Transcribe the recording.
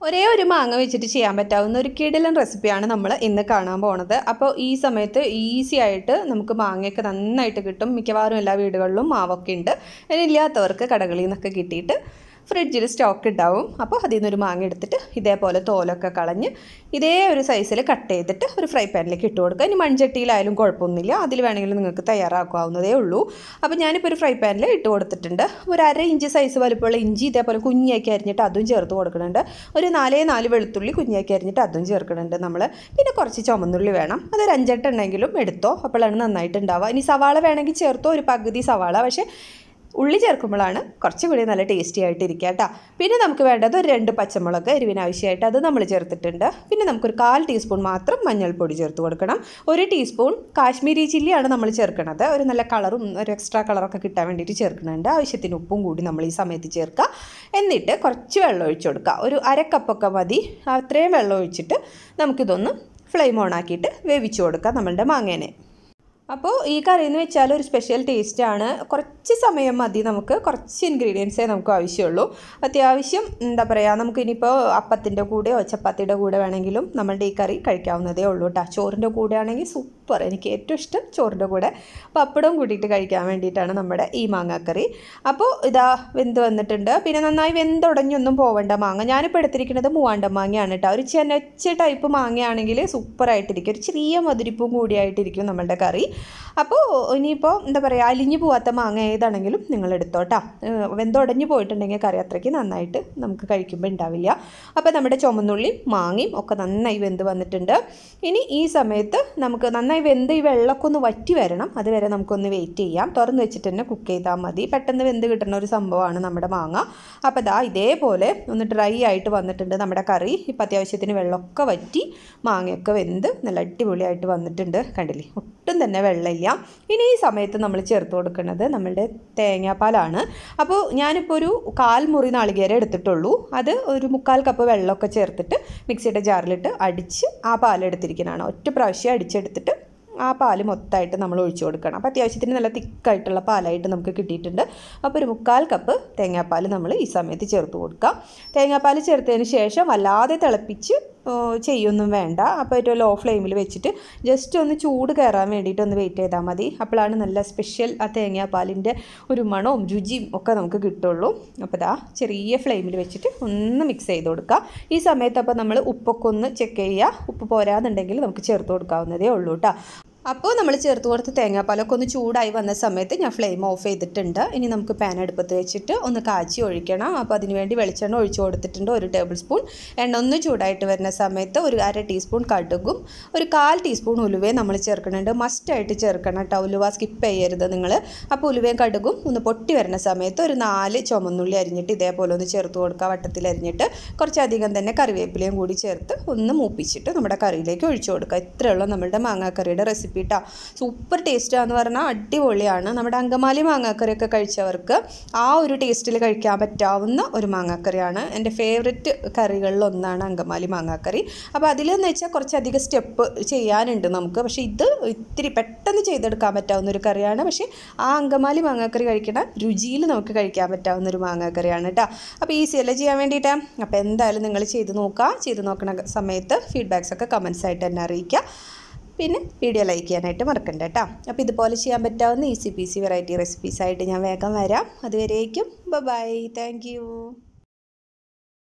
ഒരേ ഒരു മാങ്ങ വെച്ചിട്ട് ചെയ്യാൻ പറ്റാവുന്ന ഒരു കിടിലൻ റെസിപ്പിയാണ് നമ്മൾ ഇന്ന് കാണാൻ പോണത് അപ്പോൾ ഈ സമയത്ത് ഈസി ആയിട്ട് നമുക്ക് മാങ്ങയൊക്കെ നന്നായിട്ട് കിട്ടും മിക്കവാറും എല്ലാ വീടുകളിലും മാവൊക്കെ ഉണ്ട് ഇനി ഇല്ലാത്തവർക്ക് കടകളിൽ നിന്നൊക്കെ കിട്ടിയിട്ട് ഫ്രിഡ്ജിൽ സ്റ്റോക്ക് ഉണ്ടാവും അപ്പോൾ അതിൽ നിന്നൊരു മാങ്ങ എടുത്തിട്ട് ഇതേപോലെ തോലൊക്കെ കളഞ്ഞ് ഇതേ ഒരു സൈസിൽ കട്ട് ചെയ്തിട്ട് ഒരു ഫ്രൈ പാനിലേക്ക് ഇട്ട് കൊടുക്കുക ഇനി മൺചട്ടിയിലായാലും കുഴപ്പമൊന്നുമില്ല അതിൽ വേണമെങ്കിൽ നിങ്ങൾക്ക് തയ്യാറാക്കാവുന്നതേ ഉള്ളൂ അപ്പോൾ ഞാനിപ്പോൾ ഒരു ഫ്രൈ പാനിൽ ഇട്ട് കൊടുത്തിട്ടുണ്ട് ഒരു അര ഇഞ്ച് സൈസ് വലുപ്പമുള്ള ഇഞ്ചി ഇതേപോലെ കുഞ്ഞാക്കി അരിഞ്ഞിട്ട് അതും ചേർത്ത് കൊടുക്കുന്നുണ്ട് ഒരു നാലേ നാല് വെളുത്തുള്ളി കുഞ്ഞാക്കി അരിഞ്ഞിട്ട് അതും ചേർക്കുന്നുണ്ട് നമ്മൾ പിന്നെ കുറച്ച് ചുമന്നുള്ളി വേണം അതൊരു അഞ്ചെട്ടെണ്ണെങ്കിലും എടുത്തോ അപ്പോഴാണ് നന്നായിട്ട് ഉണ്ടാവുക ഇനി സവാള വേണമെങ്കിൽ ചേർത്തോ ഒരു പകുതി സവാള പക്ഷേ ഉള്ളി ചേർക്കുമ്പോഴാണ് കുറച്ചുകൂടി നല്ല ടേസ്റ്റി ആയിട്ട് ഇരിക്കുക കേട്ടോ പിന്നെ നമുക്ക് വേണ്ടത് ഒരു രണ്ട് പച്ചമുളക് എരിവിന് ആവശ്യമായിട്ട് അത് നമ്മൾ ചേർത്തിട്ടുണ്ട് പിന്നെ നമുക്കൊരു കാൽ ടീസ്പൂൺ മാത്രം മഞ്ഞൾപ്പൊടി ചേർത്ത് കൊടുക്കണം ഒരു ടീസ്പൂൺ കാശ്മീരി ചില്ലിയാണ് നമ്മൾ ചേർക്കുന്നത് ഒരു നല്ല കളറും ഒരു എക്സ്ട്രാ കളറൊക്കെ കിട്ടാൻ വേണ്ടിയിട്ട് ചേർക്കുന്നുണ്ട് ആവശ്യത്തിന് ഉപ്പും കൂടി നമ്മൾ ഈ സമയത്ത് ചേർക്കുക എന്നിട്ട് കുറച്ച് വെള്ളം ഒഴിച്ചു കൊടുക്കുക ഒരു അരക്കപ്പൊക്കെ മതി അത്രയും വെള്ളം ഒഴിച്ചിട്ട് നമുക്കിതൊന്ന് ഫ്ലെയിം ഓൺ ആക്കിയിട്ട് വേവിച്ചു കൊടുക്കാം നമ്മളുടെ മാങ്ങേനെ അപ്പോൾ ഈ കറി എന്ന് വെച്ചാൽ ഒരു സ്പെഷ്യൽ ടേസ്റ്റാണ് കുറച്ച് സമയം മതി നമുക്ക് കുറച്ച് ഇൻഗ്രീഡിയൻസേ നമുക്ക് ആവശ്യമുള്ളൂ അത്യാവശ്യം എന്താ പറയുക നമുക്ക് ഇനിയിപ്പോൾ അപ്പത്തിൻ്റെ കൂടെയോ ചപ്പാത്തിയുടെ കൂടെ വേണമെങ്കിലും നമ്മളുടെ ഈ കറി കഴിക്കാവുന്നതേ ഉള്ളൂ കേട്ടോ ചോറിൻ്റെ കൂടെ ആണെങ്കിൽ സൂപ്പർ എനിക്ക് ഏറ്റവും ഇഷ്ടം ചോറിൻ്റെ കൂടെ പപ്പടവും കൂട്ടിയിട്ട് കഴിക്കാൻ വേണ്ടിയിട്ടാണ് നമ്മുടെ ഈ മാങ്ങാക്കറി അപ്പോൾ ഇതാ വെന്ത് വന്നിട്ടുണ്ട് പിന്നെ നന്നായി വെന്തുടഞ്ഞൊന്നും പോവേണ്ട മാങ്ങ ഞാനിപ്പോൾ എടുത്തിരിക്കുന്നത് മൂവാണ്ടൻ മാങ്ങയാണ് കേട്ടോ ഒരു ചെനച്ച ടൈപ്പ് മാങ്ങയാണെങ്കിൽ സൂപ്പറായിട്ടിരിക്കും ഒരു ചെറിയ മധുരിപ്പും കൂടിയായിട്ടിരിക്കും നമ്മളുടെ കറി അപ്പോൾ ഇനിയിപ്പോൾ എന്താ പറയുക അലിഞ്ഞു പോവാത്ത മാങ്ങ ഏതാണെങ്കിലും നിങ്ങൾ എടുത്തോട്ടാ വെന്തുടഞ്ഞു പോയിട്ടുണ്ടെങ്കിൽ കറി അത്രയ്ക്ക് നന്നായിട്ട് നമുക്ക് കഴിക്കുമ്പോൾ ഉണ്ടാവില്ല അപ്പോൾ നമ്മുടെ ചുമന്നുള്ളി മാങ്ങയും ഒക്കെ നന്നായി വെന്ത് വന്നിട്ടുണ്ട് ഇനി ഈ സമയത്ത് നമുക്ക് നന്നായി വെന്ത് ഈ വെള്ളമൊക്കെ ഒന്ന് വറ്റി വരണം അതുവരെ നമുക്കൊന്ന് വെയിറ്റ് ചെയ്യാം തുറന്ന് വെച്ചിട്ട് തന്നെ കുക്ക് ചെയ്താൽ മതി പെട്ടെന്ന് വെന്ത് കിട്ടുന്ന ഒരു സംഭവമാണ് നമ്മുടെ മാങ്ങ അപ്പോൾ ദാ ഇതേപോലെ ഒന്ന് ഡ്രൈ ആയിട്ട് വന്നിട്ടുണ്ട് നമ്മുടെ കറി ഇപ്പം അത്യാവശ്യത്തിന് വെള്ളമൊക്കെ വറ്റി മാങ്ങയൊക്കെ വെന്ത് നല്ല അടിപൊളിയായിട്ട് വന്നിട്ടുണ്ട് കണ്ടില്ലേ ഒട്ടും തന്നെ വെള്ളമില്ല ഇനി ഈ സമയത്ത് നമ്മൾ ചേർത്ത് കൊടുക്കുന്നത് നമ്മളുടെ തേങ്ങാപ്പാലാണ് അപ്പോൾ ഞാനിപ്പോൾ ഒരു കാൽ മുറി നാളികേരം എടുത്തിട്ടുള്ളൂ അത് ഒരു മുക്കാൽ കപ്പ് വെള്ളമൊക്കെ ചേർത്തിട്ട് മിക്സിയുടെ ജാറിലിട്ട് അടിച്ച് ആ പാലെടുത്തിരിക്കുന്നതാണ് ഒറ്റ പ്രാവശ്യം അടിച്ചെടുത്തിട്ട് ആ പാല് മൊത്തമായിട്ട് നമ്മൾ ഒഴിച്ചു കൊടുക്കണം അപ്പോൾ അത്യാവശ്യത്തിന് നല്ല തിക്കായിട്ടുള്ള പാലായിട്ട് നമുക്ക് കിട്ടിയിട്ടുണ്ട് അപ്പോൾ ഒരു മുക്കാൽ കപ്പ് തേങ്ങാപ്പാൽ നമ്മൾ ഈ സമയത്ത് ചേർത്ത് കൊടുക്കുക തേങ്ങാപ്പാൽ ചേർത്തതിന് ശേഷം വല്ലാതെ തിളപ്പിച്ച് ചെയ്യൊന്നും വേണ്ട അപ്പോൾ ഏറ്റവും ലോ ഫ്ലെയിമിൽ വെച്ചിട്ട് ജസ്റ്റ് ഒന്ന് ചൂട് കയറാൻ വേണ്ടിയിട്ട് ഒന്ന് വെയിറ്റ് ചെയ്താൽ മതി അപ്പോഴാണ് നല്ല സ്പെഷ്യൽ ആ തേങ്ങാപ്പാലിൻ്റെ ഒരു മണവും രുചിയും ഒക്കെ നമുക്ക് കിട്ടുള്ളൂ അപ്പോൾ ഇതാ ചെറിയ ഫ്ലെയിമിൽ വെച്ചിട്ട് ഒന്ന് മിക്സ് ചെയ്ത് കൊടുക്കുക ഈ സമയത്ത് അപ്പോൾ നമ്മൾ ഉപ്പൊക്കെ ഒന്ന് ചെക്ക് ചെയ്യുക ഉപ്പ് പോരാന്നുണ്ടെങ്കിൽ നമുക്ക് ചേർത്ത് കൊടുക്കാവുന്നതേ ഉള്ളൂ കേട്ടോ അപ്പോൾ നമ്മൾ ചേർത്ത് കൊടുത്ത് തേങ്ങാപ്പാലൊക്കെ ഒന്ന് ചൂടായി വന്ന സമയത്ത് ഞാൻ ഫ്ലെയിം ഓഫ് ചെയ്തിട്ടുണ്ട് ഇനി നമുക്ക് പാൻ അടുപ്പത്ത് വെച്ചിട്ട് ഒന്ന് കാച്ചി ഒഴിക്കണം അപ്പോൾ അതിന് വേണ്ടി വെളിച്ചെണ്ണ ഒഴിച്ചു കൊടുത്തിട്ടുണ്ട് ഒരു ടേബിൾ സ്പൂൺ എണ്ണ ഒന്ന് ചൂടായിട്ട് വരുന്ന സമയത്ത് ഒരു അര ടീസ്പൂൺ കടുകും ഒരു കാൽ ടീസ്പൂൺ ഉലുവയും നമ്മൾ ചേർക്കുന്നുണ്ട് മസ്റ്റായിട്ട് ചേർക്കണം കേട്ടോ ഉലുവ സ്കിപ്പ് ചെയ്യരുത് നിങ്ങൾ അപ്പോൾ ഉലുവയും കടുകും ഒന്ന് പൊട്ടി വരുന്ന സമയത്ത് ഒരു നാല് ചുമന്നുള്ളി അരിഞ്ഞിട്ട് ഇതേപോലെ ഒന്ന് ചേർത്ത് കൊടുക്കുക വട്ടത്തിൽ അരിഞ്ഞിട്ട് കുറച്ചധികം തന്നെ കറിവേപ്പിലയും കൂടി ചേർത്ത് ഒന്ന് മൂപ്പിച്ചിട്ട് നമ്മുടെ കറിയിലേക്ക് ഒഴിച്ചു കൊടുക്കുക ഇത്രയുള്ള നമ്മുടെ മാങ്ങാക്കറിയുടെ റെസിപ്പി കേട്ടോ സൂപ്പർ ടേസ്റ്റാന്ന് പറഞ്ഞാൽ അടിപൊളിയാണ് നമ്മുടെ അങ്കമാലി മാങ്ങാക്കറിയൊക്കെ കഴിച്ചവർക്ക് ആ ഒരു ടേസ്റ്റിൽ കഴിക്കാൻ പറ്റാവുന്ന ഒരു മാങ്ങാക്കറിയാണ് എൻ്റെ ഫേവററ്റ് കറികളിൽ ഒന്നാണ് അങ്കമാലി മാങ്ങാക്കറി അപ്പോൾ അതിലെന്ന് വെച്ചാൽ കുറച്ചധികം സ്റ്റെപ്പ് ചെയ്യാനുണ്ട് നമുക്ക് പക്ഷേ ഇത് ഇത്തിരി പെട്ടെന്ന് ചെയ്തെടുക്കാൻ പറ്റാവുന്ന ഒരു കറിയാണ് പക്ഷേ ആ അങ്കമാലി മാങ്ങാക്കറി കഴിക്കണ രുചിയിൽ നമുക്ക് കഴിക്കാൻ പറ്റാവുന്ന ഒരു മാങ്ങാക്കറിയാണ് കേട്ടോ അപ്പോൾ ഈസി അല്ലേ ചെയ്യാൻ വേണ്ടിയിട്ട് അപ്പോൾ എന്തായാലും നിങ്ങൾ ചെയ്ത് നോക്കുക ചെയ്ത് നോക്കണ സമയത്ത് ഫീഡ്ബാക്സ് ഒക്കെ കമൻസ് ആയിട്ട് എന്നെ അറിയിക്കുക പിന്നെ വീഡിയോ ലൈക്ക് ചെയ്യാനായിട്ട് മറക്കണ്ട കേട്ടോ അപ്പോൾ ഇതുപോലെ ചെയ്യാൻ പറ്റാവുന്ന ഈസി പീസി വെറൈറ്റി റെസിപ്പീസായിട്ട് ഞാൻ വേഗം വരാം അതുവരേക്കും ബൈ താങ്ക്